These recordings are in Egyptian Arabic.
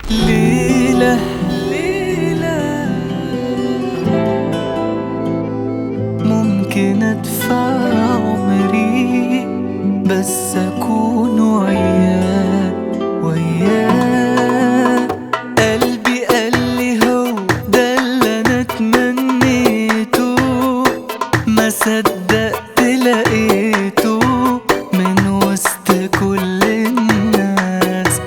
ليلة ليلة ممكن ادفع عمري بس اكون وياه وياه قلبي قال لي هو ده اللي انا تمنيته ما صدقت لقيته من وسط كل الناس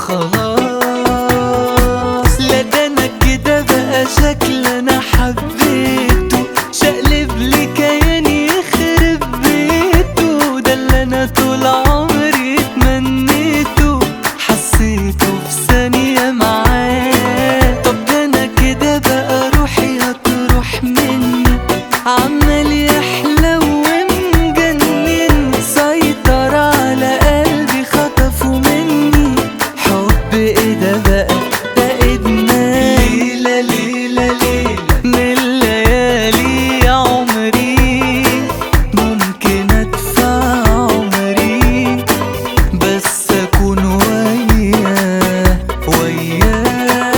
وخلاص لا ده انا كده بقى شكل انا حبيته شقلب لي كياني يخرب بيته ده اللي انا طول عمري اتمنيته حسيته في ثانية معاه طب ده انا كده بقى روحي هتروح مني عمال يحلى ومجنن سيطر على قلبي خطفه مني حب ايه ده بقى ده ادمان ليلة ليلة ليلة من ليالي عمري ممكن ادفع عمري بس اكون وياه وياه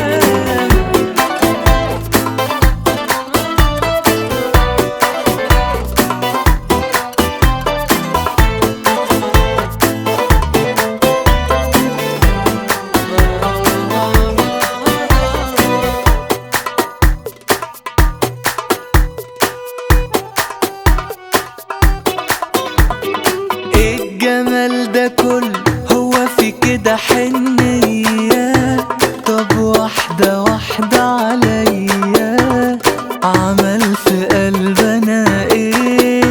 ايه الجمال ده كله هو في كده حنية طب واحدة واحدة عليا عمل في قلبنا ايه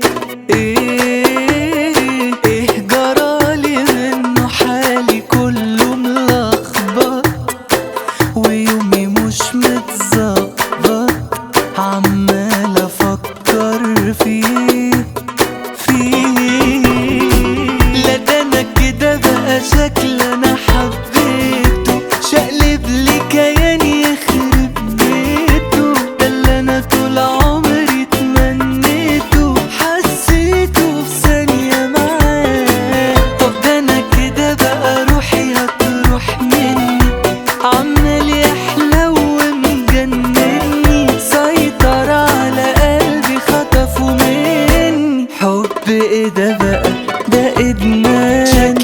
ايه ايه جرالي منه حالي كله ملخبط ويومي مش متظبط عمال افكر فيه فيه لا ده انا كده بقى شكل انا حبيته شقلب لي كياني يخرب بيته ده اللي انا طول عمري اتمنيته حسيته في ثانية معاه طب ده انا كده بقى روحي هتروح مني عمال يحلى ومجنني سيطر على قلبي خطفه مني حب ايه ده بقى ده ادمان